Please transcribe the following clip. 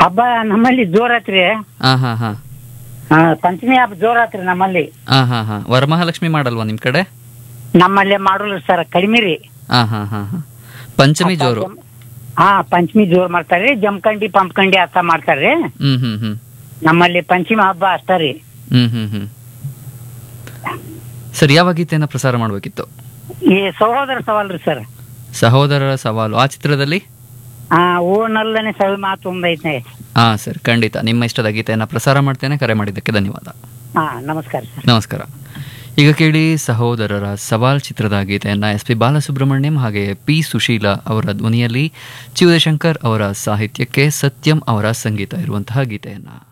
ಹಬ್ಬ ನಮ್ಮಲ್ಲಿ ಜೋರಾತ್ರಿ ಹಾ ಹಾ ಹಾ ಆ, ಪಂಚಮಿ ಹಬ್ಬ ಜೋರಾತ್ರಿ ನಮ್ಮಲ್ಲಿ ಹಾ ಹಾ ಹಾ ವರಮಹಾಲಕ್ಷ್ಮಿ ಮಾಡಲ್ವಾ ನಿಮ್ ಕಡೆ ನಮ್ಮಲ್ಲಿ ಮಾಡೋಲ್ಲ ಸರ್ ಕಡಿಮೆ ರೀ ಹಾ ಹಾ ಹಾ ಹಾ ಪಂಚಮಿ ಜೋರು ಹಾ ಪಂಚಮಿ ಜೋರ್ ಮಾಡ್ತಾರ್ರಿ ಜಮಖಂಡಿ ಪಂಪ್ಕಂಡಿ ಅರ್ಥ ಮಾಡ್ತಾರ್ರಿ ಹ್ಮ್ ಹ್ಮ್ ಹ್ಮ್ ನಮ್ಮಲ್ಲಿ ಪಂಚಮಿ ಹಬ್ಬ ಅಷ್ಟ ರೀ ಹ್ಮ್ ಹ್ಮ್ ಹ್ಮ್ ಸರ್ ಯಾವ ಗೀತೆಯನ್ನ ಪ್ರಸಾರ ಮಾಡಬೇಕಿತ್ತು ಈ ಸಹೋದರ ಸವಾಲ್ರಿ ಸರ್ ಸಹೋದರರ ಸವಾಲು ಆ ಚಿತ್ರದಲ್ಲಿ ಆ ಓ ನಲ್ಲನೆ ಸವಿ ಮಾತು ಒಂದೈತೆ ಹಾ ಸರ್ ಖಂಡಿತ ನಿಮ್ಮ ಇಷ್ಟದ ಗೀತೆಯನ್ನ ಪ್ರಸಾರ ಮಾಡ್ತೇನೆ ಕರೆ ಮಾಡಿದ್ದಕ್ಕೆ ಧನ್ಯವಾದ ಹಾ ನಮಸ್ಕಾರ ಸರ್ ನಮಸ್ಕಾರ ಈಗ ಕೇಳಿ ಸಹೋದರರ ಸವಾಲ್ ಚಿತ್ರದ ಗೀತೆಯನ್ನ ಎಸ್ ಪಿ ಬಾಲಸುಬ್ರಹ್ಮಣ್ಯಂ ಹಾಗೆ ಪಿ ಸುಶೀಲಾ ಅವರ ಧ್ವನಿಯಲ್ಲಿ ಚಿ ಉದಯಶಂಕರ್ ಅವರ ಸಾಹಿತ್ಯಕ್ಕೆ ಸತ್ಯಂ ಅವರ ಸಂಗೀತ ಇರುವಂತಹ ಗೀತೆಯನ್ನ